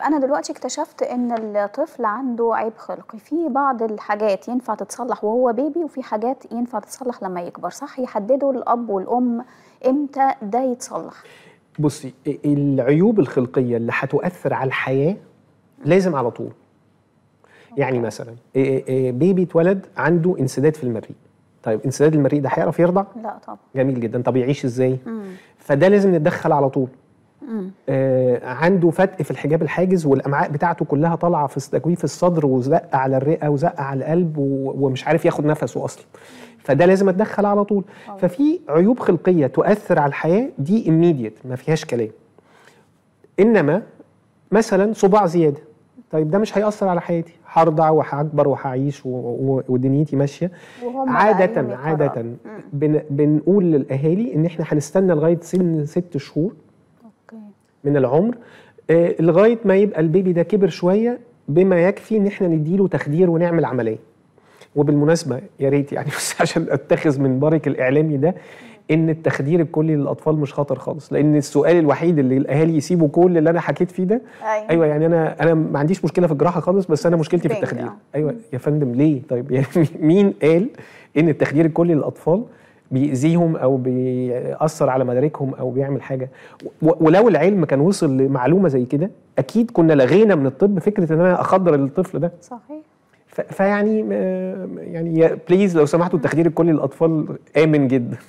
انا دلوقتي اكتشفت ان الطفل عنده عيب خلقي في بعض الحاجات ينفع تتصلح وهو بيبي وفي حاجات ينفع تتصلح لما يكبر صح يحددوا الاب والام امتى ده يتصلح بصي العيوب الخلقيه اللي هتؤثر على الحياه لازم على طول يعني مثلا إيه إيه بيبي اتولد عنده انسداد في المريء طيب انسداد المريء ده هيعرف يرضع لا طبعا جميل جدا طب يعيش ازاي مم. فده لازم نتدخل على طول مم. آه عنده فتق في الحجاب الحاجز والامعاء بتاعته كلها طالعه في تجويف الصدر وزق على الرئه وزق على القلب و- ومش عارف ياخد نفسه اصلا فده لازم اتدخل على طول طبعا. ففي عيوب خلقيه تؤثر على الحياه دي immediate ما فيهاش كلام انما مثلا صباع زياده طيب ده مش هيأثر على حياتي هرضع وهكبر وهعيش و- و- ودنيتي ماشيه وهم بقى عادة يوم عادة يقرروا. مم. بن بنقول للأهالي إن إحنا هنستنى لغاية سن ست شهور اوكي من العمر آه، لغاية ما يبقى البيبي ده كبر شوية بما يكفي إن إحنا نديله تخدير ونعمل عملية وبالمناسبة يا ريت يعني بس عشان أتخذ من برك الإعلامي ده إن التخدير الكلي للأطفال مش خطر خالص لأن السؤال الوحيد اللي الأهالي يسيبوا كل اللي أنا حكيت فيه ده ايوه ايوه يعني انا انا ما عنديش مشكله في الجراحه خالص بس انا مشكلتي في بنج، التخدير آه. ايوه يا فندم ليه طيب يعني مين قال ان التخدير الكلي للاطفال بيأذيهم او بيأثر على مداركهم او بيعمل حاجه و- ولو العلم كان وصل لمعلومه زي كده اكيد كنا لغينا من الطب فكره ان انا اخدر الطفل ده صحيح ف- فيعني آه، يعني بليز لو سمحتوا التخدير الكلي للاطفال امن جدا